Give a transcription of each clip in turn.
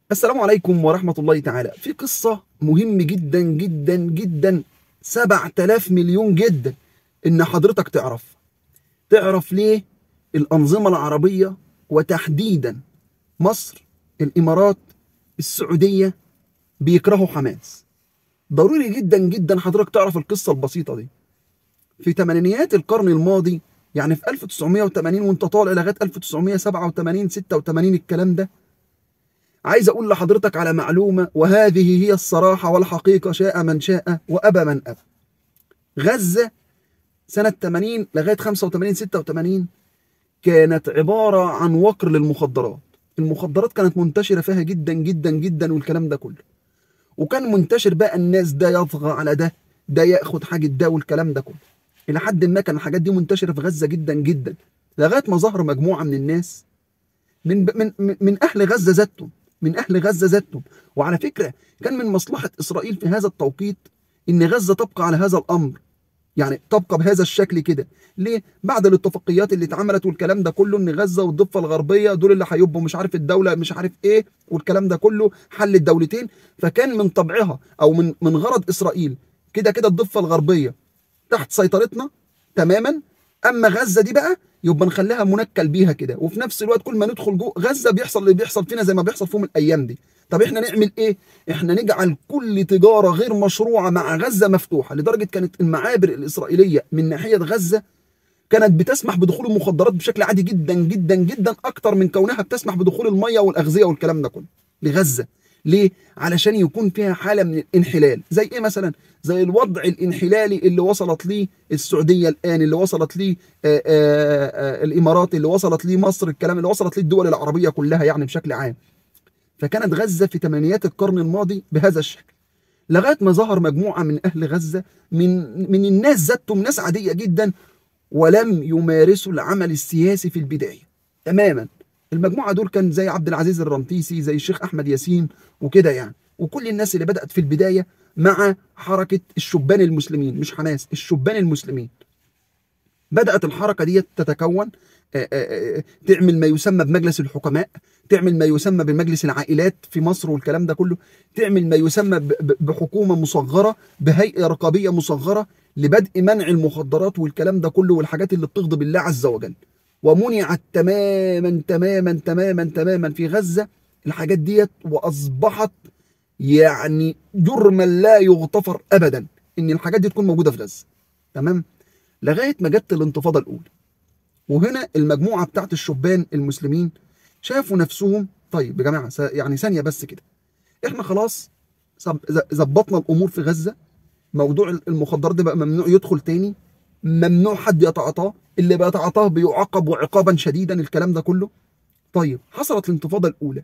السلام عليكم ورحمة الله تعالى في قصة مهم جدا جدا جدا 7000 مليون جدا إن حضرتك تعرف تعرف ليه الأنظمة العربية وتحديدا مصر الإمارات السعودية بيكرهوا حماس ضروري جدا جدا حضرتك تعرف القصة البسيطة دي في تمانينيات القرن الماضي يعني في 1980 وانت طالع لغاية 1987 86 الكلام ده عايز اقول لحضرتك على معلومه وهذه هي الصراحه والحقيقه شاء من شاء وابى من ابى. غزه سنه 80 لغايه 85 86 كانت عباره عن وقر للمخدرات. المخدرات كانت منتشره فيها جدا جدا جدا والكلام ده كله. وكان منتشر بقى الناس ده يطغى على ده ده ياخد حاجه ده والكلام ده كله. الى حد ما كان الحاجات دي منتشره في غزه جدا جدا لغايه ما ظهر مجموعه من الناس من من من اهل غزه ذاتهم من أهل غزة ذاتهم وعلى فكرة كان من مصلحة إسرائيل في هذا التوقيت إن غزة تبقى على هذا الأمر يعني تبقى بهذا الشكل كده ليه بعد الاتفاقيات اللي اتعملت والكلام ده كله ان غزه والضفه الغربيه دول اللي هيبقوا مش عارف الدوله مش عارف ايه والكلام ده كله حل الدولتين فكان من طبعها او من من غرض اسرائيل كده كده الضفه الغربيه تحت سيطرتنا تماما اما غزه دي بقى يبقى نخليها منكل بيها كده وفي نفس الوقت كل ما ندخل جوه غزه بيحصل اللي بيحصل فينا زي ما بيحصل فيهم الايام دي طب احنا نعمل ايه احنا نجعل كل تجاره غير مشروعه مع غزه مفتوحه لدرجه كانت المعابر الاسرائيليه من ناحيه غزه كانت بتسمح بدخول المخدرات بشكل عادي جدا جدا جدا اكتر من كونها بتسمح بدخول الميه والاغذيه والكلام ده كله لغزه ليه علشان يكون فيها حاله من الانحلال زي ايه مثلا زي الوضع الانحلالي اللي وصلت ليه السعوديه الان اللي وصلت ليه آآ آآ الامارات اللي وصلت ليه مصر الكلام اللي وصلت ليه الدول العربيه كلها يعني بشكل عام فكانت غزه في ثمانينيات القرن الماضي بهذا الشكل لغايه ما ظهر مجموعه من اهل غزه من من الناس ذاتهم ناس عاديه جدا ولم يمارسوا العمل السياسي في البدايه تماما المجموعه دول كان زي عبد العزيز الرنتيسي زي الشيخ احمد ياسين وكده يعني وكل الناس اللي بدات في البدايه مع حركه الشبان المسلمين مش حماس الشبان المسلمين بدات الحركه دي تتكون آآ آآ تعمل ما يسمى بمجلس الحكماء تعمل ما يسمى بمجلس العائلات في مصر والكلام ده كله تعمل ما يسمى بحكومه مصغره بهيئه رقابيه مصغره لبدء منع المخدرات والكلام ده كله والحاجات اللي بتغضب الله عز وجل ومنعت تماما تماما تماما تماما في غزه الحاجات ديت واصبحت يعني جرما لا يغتفر ابدا ان الحاجات دي تكون موجوده في غزه تمام لغايه ما جت الانتفاضه الاولى وهنا المجموعه بتاعت الشبان المسلمين شافوا نفسهم طيب يا جماعه يعني ثانيه بس كده احنا خلاص ظبطنا الامور في غزه موضوع المخدرات ده بقى ممنوع يدخل تاني ممنوع حد يتعاطاه اللي بيتعاطاه بيعاقب وعقابا شديدا الكلام ده كله طيب حصلت الانتفاضه الاولى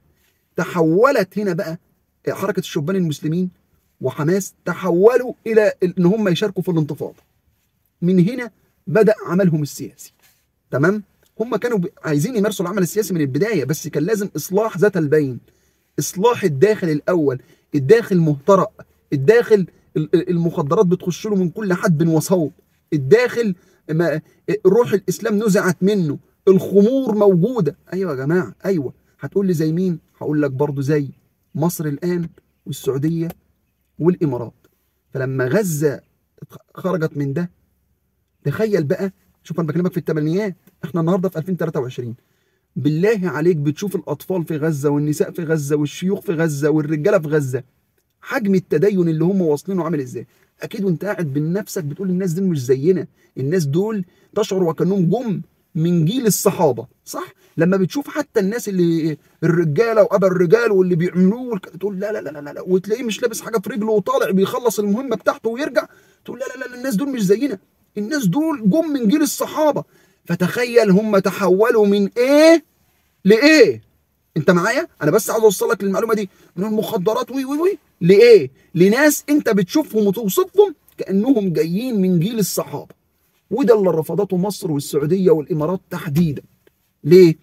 تحولت هنا بقى حركه الشبان المسلمين وحماس تحولوا الى ان هم يشاركوا في الانتفاضه من هنا بدا عملهم السياسي تمام هم كانوا عايزين يمارسوا العمل السياسي من البدايه بس كان لازم اصلاح ذات البين اصلاح الداخل الاول الداخل مهترأ الداخل المخدرات بتخش له من كل حد وصوب الداخل ما روح الاسلام نزعت منه الخمور موجوده ايوه يا جماعه ايوه هتقول لي زي مين هقول لك برضو زي مصر الان والسعوديه والامارات فلما غزه خرجت من ده تخيل بقى شوف انا بكلمك في الثمانينات احنا النهارده في 2023 بالله عليك بتشوف الاطفال في غزه والنساء في غزه والشيوخ في غزه والرجاله في غزه حجم التدين اللي هم واصلينه عامل ازاي اكيد وانت قاعد بنفسك بتقول الناس دول مش زينا الناس دول تشعر وكانهم جم من جيل الصحابه صح لما بتشوف حتى الناس اللي الرجاله وابا الرجال واللي بيعملوه تقول لا لا لا لا لا وتلاقيه مش لابس حاجه في رجله وطالع بيخلص المهمه بتاعته ويرجع تقول لا لا لا الناس دول مش زينا الناس دول جم من جيل الصحابه فتخيل هم تحولوا من ايه لايه انت معايا انا بس عاوز اوصل لك المعلومه دي من المخدرات وي وي وي لايه لناس انت بتشوفهم وتوصفهم كانهم جايين من جيل الصحابه وده اللي رفضته مصر والسعوديه والامارات تحديدا ليه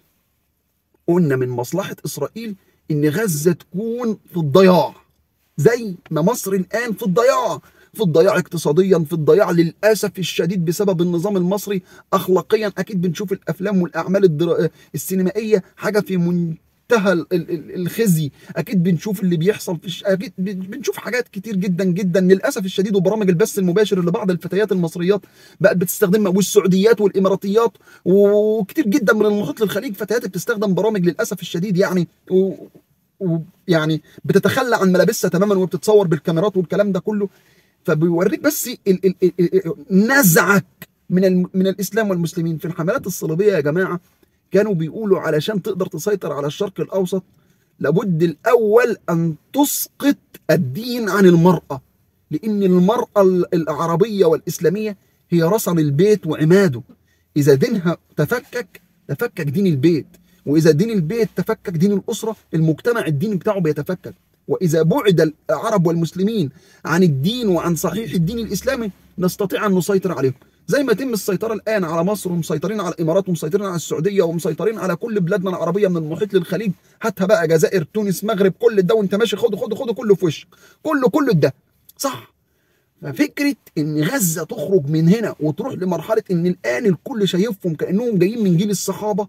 قلنا من مصلحه اسرائيل ان غزه تكون في الضياع زي ما مصر الان في الضياع في الضياع اقتصاديا في الضياع للاسف الشديد بسبب النظام المصري اخلاقيا اكيد بنشوف الافلام والاعمال الدرا... السينمائيه حاجه في منتهى منتهى ال- ال- ال- الخزي اكيد بنشوف اللي بيحصل في الش... اكيد بن- بنشوف حاجات كتير جدا جدا للاسف الشديد وبرامج البث المباشر اللي بعض الفتيات المصريات بقت بتستخدمها والسعوديات والاماراتيات وكتير جدا من المحيط للخليج فتيات بتستخدم برامج للاسف الشديد يعني و... ويعني بتتخلى عن ملابسها تماما وبتتصور بالكاميرات والكلام ده كله فبيوريك بس ال- ال- ال- ال- نزعك من الم- من الاسلام والمسلمين في الحملات الصليبيه يا جماعه كانوا بيقولوا علشان تقدر تسيطر على الشرق الاوسط لابد الاول ان تسقط الدين عن المراه لان المراه ال- العربيه والاسلاميه هي رسم البيت وعماده اذا دينها تفكك تفكك دين البيت واذا دين البيت تفكك دين الاسره المجتمع الدين بتاعه بيتفكك واذا بعد العرب والمسلمين عن الدين وعن صحيح الدين الاسلامي نستطيع ان نسيطر عليهم زي ما يتم السيطره الان على مصر ومسيطرين على الامارات ومسيطرين على السعوديه ومسيطرين على كل بلادنا العربيه من المحيط للخليج هاتها بقى جزائر تونس مغرب كل ده وانت ماشي خده خده خده كله في وشك كله كله ده صح ففكره ان غزه تخرج من هنا وتروح لمرحله ان الان الكل شايفهم كانهم جايين من جيل الصحابه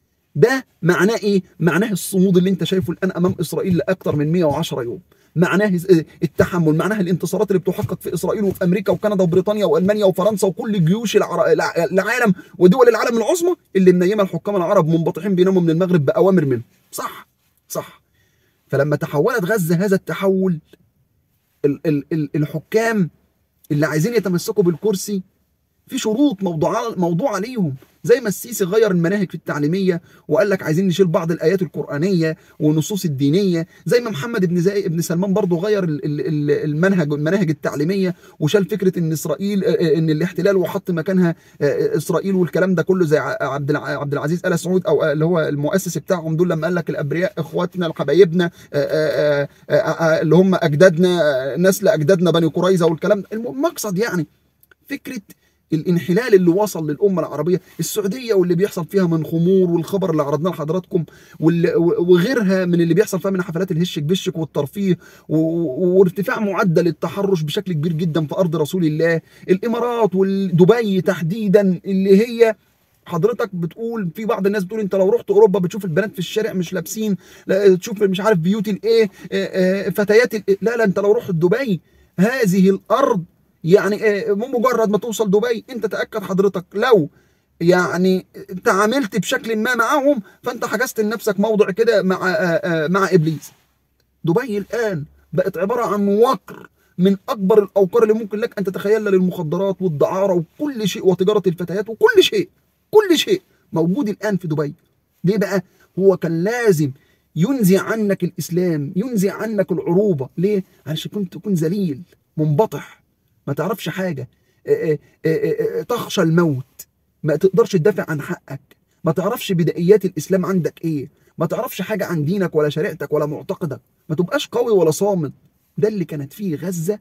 ده معناه ايه؟ معناه الصمود اللي انت شايفه الان امام اسرائيل لاكثر من 110 يوم. معناه التحمل، معناه الانتصارات اللي بتحقق في اسرائيل وفي امريكا وكندا وبريطانيا والمانيا وفرنسا وكل جيوش العر... الع- العالم ودول العالم العظمى اللي منيمه الحكام العرب منبطحين بيناموا من المغرب باوامر منهم. صح صح. فلما تحولت غزه هذا التحول ال... ال... ال... الحكام اللي عايزين يتمسكوا بالكرسي في شروط موضوعه موضوع عليهم زي ما السيسي غير المناهج التعليميه وقال لك عايزين نشيل بعض الايات القرانيه والنصوص الدينيه زي ما محمد بن زي ابن سلمان برضه غير ال- ال- ال- المنهج المناهج التعليميه وشال فكره ان اسرائيل آه، آه، ان الاحتلال وحط مكانها آه، اسرائيل والكلام ده كله زي ع- عبد الع- عبد العزيز ال سعود او آه، اللي هو المؤسس بتاعهم دول لما قال لك الابرياء اخواتنا حبايبنا آه، آه، آه، آه، اللي هم اجدادنا آه، نسل اجدادنا بني قريظه والكلام ده المقصد يعني فكره الانحلال اللي وصل للامه العربيه السعوديه واللي بيحصل فيها من خمور والخبر اللي عرضناه لحضراتكم وال- وغيرها من اللي بيحصل فيها من حفلات الهشك بشك والترفيه و- و- وارتفاع معدل التحرش بشكل كبير جدا في ارض رسول الله الامارات ودبي تحديدا اللي هي حضرتك بتقول في بعض الناس بتقول انت لو رحت اوروبا بتشوف البنات في الشارع مش لابسين لا تشوف مش عارف بيوت الايه آه، آه، فتيات الإيه. لا لا انت لو رحت دبي هذه الارض يعني آه، مجرد ما توصل دبي انت تاكد حضرتك لو يعني تعاملت بشكل ما معاهم فانت حجزت لنفسك موضع كده مع آه، آه، مع ابليس دبي الان بقت عباره عن وقر من اكبر الاوقار اللي ممكن لك ان تتخيلها للمخدرات والدعاره وكل شيء وتجاره الفتيات وكل شيء كل شيء موجود الان في دبي ليه بقى هو كان لازم ينزع عنك الاسلام ينزع عنك العروبه ليه علشان كنت تكون ذليل منبطح ما تعرفش حاجه آه، آه، آه، آه، تخشى الموت ما تقدرش تدافع عن حقك ما تعرفش بدائيات الاسلام عندك ايه ما تعرفش حاجه عن دينك ولا شريعتك ولا معتقدك ما تبقاش قوي ولا صامد ده اللي كانت فيه غزه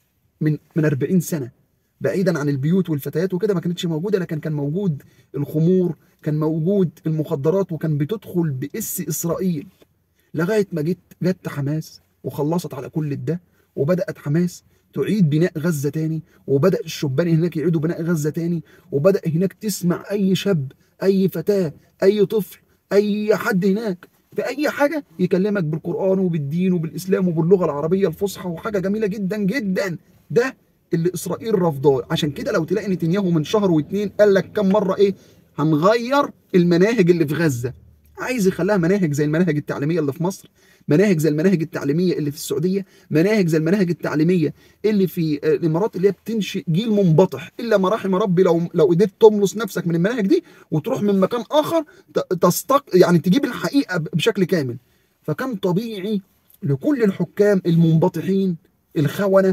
من من 40 سنه بعيدا عن البيوت والفتيات وكده ما كانتش موجوده لكن كان موجود الخمور كان موجود المخدرات وكان بتدخل باس اسرائيل لغايه ما جت جت حماس وخلصت على كل ده وبدات حماس تعيد بناء غزه تاني وبدا الشبان هناك يعيدوا بناء غزه تاني وبدا هناك تسمع اي شاب اي فتاه اي طفل اي حد هناك في اي حاجه يكلمك بالقران وبالدين وبالاسلام وباللغه العربيه الفصحى وحاجه جميله جدا جدا ده اللي اسرائيل رافضاه عشان كده لو تلاقي نتنياهو من شهر واتنين قال لك كم مره ايه هنغير المناهج اللي في غزه عايز يخليها مناهج زي المناهج التعليميه اللي في مصر مناهج زي المناهج التعليميه اللي في السعوديه مناهج زي المناهج التعليميه اللي في آه، الامارات اللي هي بتنشئ جيل منبطح الا ما رحم ربي لو لو قدرت تملص نفسك من المناهج دي وتروح من مكان اخر ت- تستق يعني تجيب الحقيقه ب- بشكل كامل فكان طبيعي لكل الحكام المنبطحين الخونه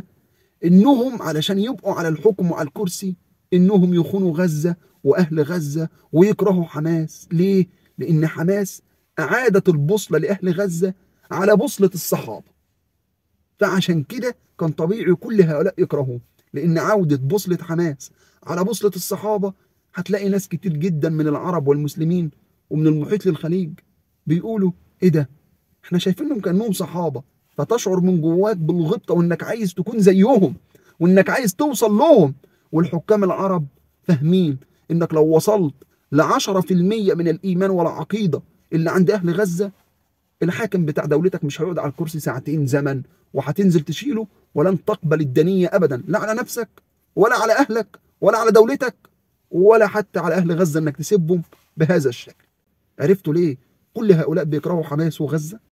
انهم علشان يبقوا على الحكم وعلى الكرسي انهم يخونوا غزه واهل غزه ويكرهوا حماس ليه لان حماس اعادت البوصله لاهل غزه على بوصله الصحابه فعشان كده كان طبيعي كل هؤلاء يكرهوه لان عوده بوصله حماس على بوصله الصحابه هتلاقي ناس كتير جدا من العرب والمسلمين ومن المحيط للخليج بيقولوا ايه ده احنا شايفينهم كانهم صحابه فتشعر من جواك بالغبطه وانك عايز تكون زيهم وانك عايز توصل لهم والحكام العرب فاهمين انك لو وصلت ل 10% من الايمان والعقيده اللي عند اهل غزه الحاكم بتاع دولتك مش هيقعد على الكرسي ساعتين زمن وهتنزل تشيله ولن تقبل الدنية أبدا لا على نفسك ولا على أهلك ولا على دولتك ولا حتى على أهل غزة إنك تسبهم بهذا الشكل عرفتوا ليه كل هؤلاء بيكرهوا حماس وغزة